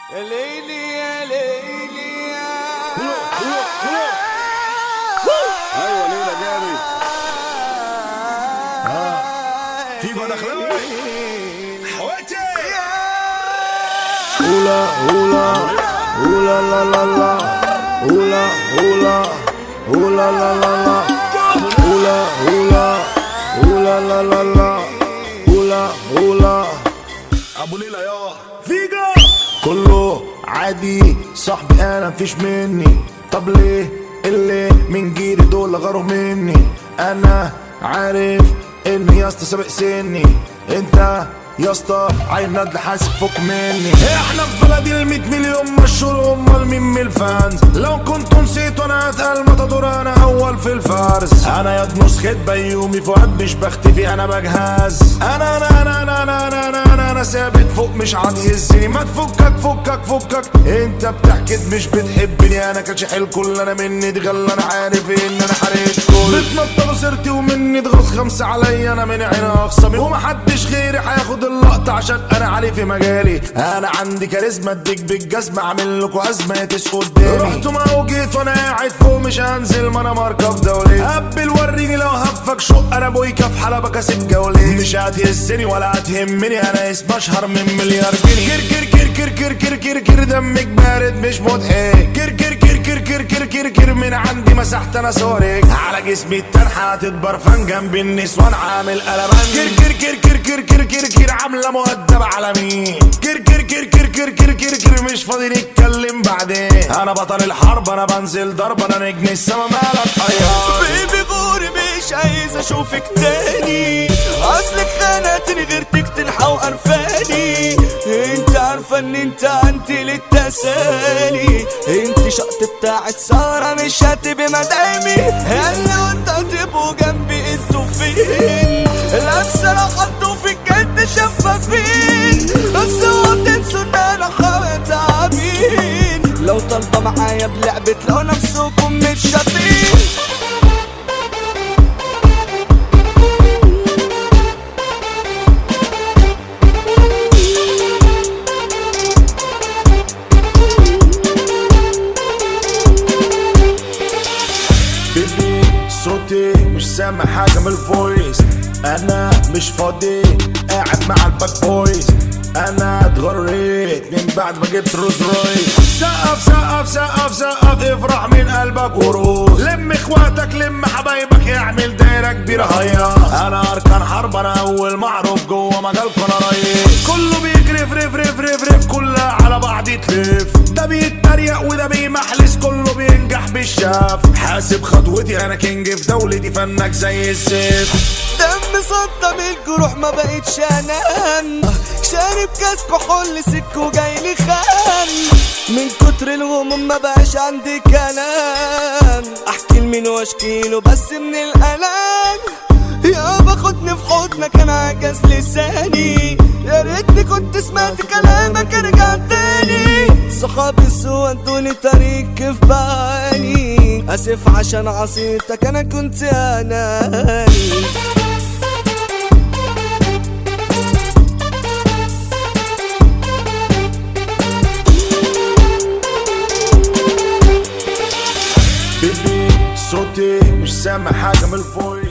يا ليلي يا ليلي يا ايوه ليلى جامد في جوه دخلاوي حواتي Hula, hula, hula la la la, hula, hula, hula la la la, hula, hula, hula la la la, hula, hula. ابو ليلى يا فيجا كله عادي صاحبي انا مفيش مني طب ليه اللي من جيري دول غاروا مني انا عارف ان يا اسطى سابق سني انت يا اسطى عين ندل حاسب فوق مني احنا في بلدي ال 100 مليون مشهور امال مين من الفانز لو كنت نسيت وانا اتقل متدور انا اول في الفارس انا يا نسخة بيومي فؤاد مش بختفي انا بجهز انا انا انا انا انا انا انا, أنا, أنا ثابت فوق مش هتهزني ما تفكك فكك فكك انت بتحكي مش بتحبني انا كانش حيل كل انا مني اتغلى انا عارف ان انا حريت كل بتنطروا سيرتي ومني ضغط خمسة عليا انا من عين اخصمي ومحدش غيري هياخد اللقطة عشان انا علي في مجالي انا عندي كاريزما اديك بالجزمة اعمل لكم ازمة تسقوا قدامي رحت ما وجيت وانا قاعد فوق مش هنزل ما انا مركب دولي قبل وريني لو هفك شق انا بويكا في حلبة كاسب جولي مش هتهزني ولا هتهمني انا اسم اشهر من مليار جنيه كر كر كر كر كر كر كر كر دمك بارد مش مضحك كر كر كر كر كر كر كر كر من عندي مسحت انا صورك على جسمي التنحة هتتبرفن جنب النسوان عامل قلبان كر كر كر كر كر كر كر كر عاملة مؤدبة على مين كر كر كر كر كر كر كر كر مش فاضي نتكلم بعدين انا بطل الحرب انا بنزل ضرب انا نجم السما مالك طيار بيبي غوري مش عايز اشوفك تاني اصلك خانتني غيرتك تنحى وقرفاني انت عارفه ان انت انت للتسالي انت شقط بتاعت سارة مش هتبقي مدامي هلا وانت هتبقوا جنبي انتوا فين الامثله لو حطوا في الجد شفافين بس اوعوا تنسوا ان انا خوات تعبين لو طالبه معايا بلعبة لو نفسكم مش شاطين بيبي صوتي مش سامع حاجة من الفويس أنا مش فاضي قاعد مع الباك بويز أنا اتغريت من بعد ما جبت روز رويس سقف سقف سقف سقف افرح من قلبك وروز لم اخواتك لم حبايبك يعمل دايرة كبيرة هيا أنا أركان حرب أنا أول معروف جوه مجالكم أنا ريس كله بيجري فريف ريف ريف ريف كلها على بعض تلف ده بيتريق وده بيمحلس كله بينجح بالشاف حاسب خطوتي انا كينج في دولتي فنك زي السيف دم صدم الجروح ما بقتش انام شارب كاس كحول سكه جاي لي خان من كتر الهموم ما بقاش عندي كلام احكي لمين واشكي له بس من الالام يا باخدني في حضنك انا عجز لساني يا ريتني كنت سمعت كلامك ارجع تاني صحابي سوا ادوني طريق كيف بعاني اسف عشان عصيتك انا كنت اناني بيبي صوتي مش سامع حاجة من الفويس